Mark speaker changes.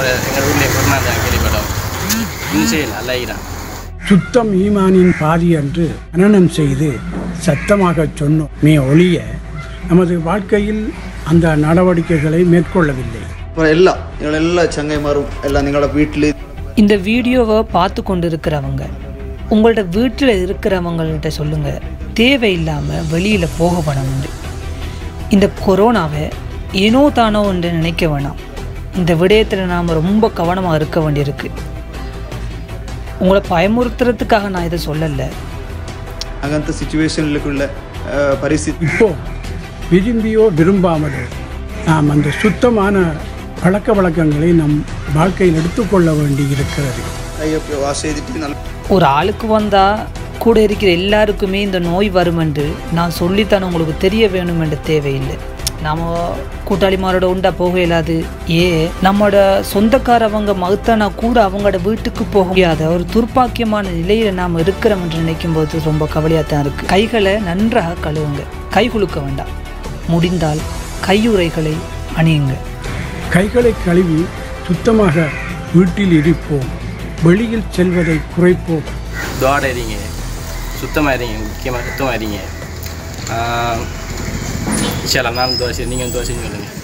Speaker 1: அவர் எங்கள் ஊரில் கொரோனா கேள்விப்பட்டோம் இன்னும் செய்யல அல்ல
Speaker 2: சுத்தம் ஈமானின் பாதி என்று மனனம் செய்து சத்தமாகச் சொன்னோம் மே ஒழிய நமது வாழ்க்கையில் அந்த நடவடிக்கைகளை மேற்கொள்ளவில்லை
Speaker 3: அப்புறம் எல்லாம் எங்களை எல்லா சங்கைமாரும் எல்லாம் നിങ്ങളുടെ வீட்டில்
Speaker 4: இந்த வீடியோவை பார்த்து கொண்டு இருக்கிறவங்க உங்களோட வீட்டில் இருக்கிறவங்கள்ட்ட சொல்லுங்க தேவையில்லாமல் வெளியில் போக வேணாம்னு இந்த கொரோனாவை ஏனோ தானோ என்று நினைக்க வேணாம் இந்த விடயத்தில் நாம் ரொம்ப கவனமாக இருக்க வேண்டியிருக்கு உங்களை பயமுறுத்துறதுக்காக நான் இதை சொல்லலை
Speaker 3: അങ്ങനത്തെ സിറ്റുവേഷനിലേക്കുള്ള പരിസ്ഥിതി
Speaker 2: இப்போ விரும்பியோ விரும்பாமலோ நாம் அந்த சுத்தமான பழக்க வழக்கங்களை நம் வாழ்க்கையில் எடுத்துக்கொள்ள வேண்டியிருக்கிறது
Speaker 3: കൈയൊക്കെ വാഷ് ചെയ്തിട്ട് നല്ല
Speaker 4: ஒரு ஆளுக்கு வந்தால் கூட இருக்கிற எல்லாருக்குமே இந்த நோய் வரும் என்று நான் சொல்லித்தானே உங்களுக்கு தெரிய வேணும் என்று தேவையில்லை நாம் கூட்டாளிமாரோட உண்டா போக இயலாது ஏ நம்மளோட சொந்தக்காரவங்க மகுத்தானா கூட அவங்களோட வீட்டுக்கு போக முடியாத ஒரு துர்ப்பாக்கியமான நிலையில் நாம் இருக்கிறோம் என்று நினைக்கும் போது ரொம்ப கவலையாக தான் இருக்குது கைகளை நன்றாக கழுவுங்க கை குலுக்க வேண்டாம் முடிந்தால் கையுறைகளை அணியுங்க
Speaker 2: கைகளை கழுவி சுத்தமாக வீட்டில் இருப்போம் வெளியில் செல்வதை குறைப்போம்
Speaker 1: தோட இருங்க சுத்தமாக இருங்க முக்கியமாக சுத்தமாக இருங்க சில நாள் தோசை நீங்கள் தோசைன்னு சொல்லுங்கள்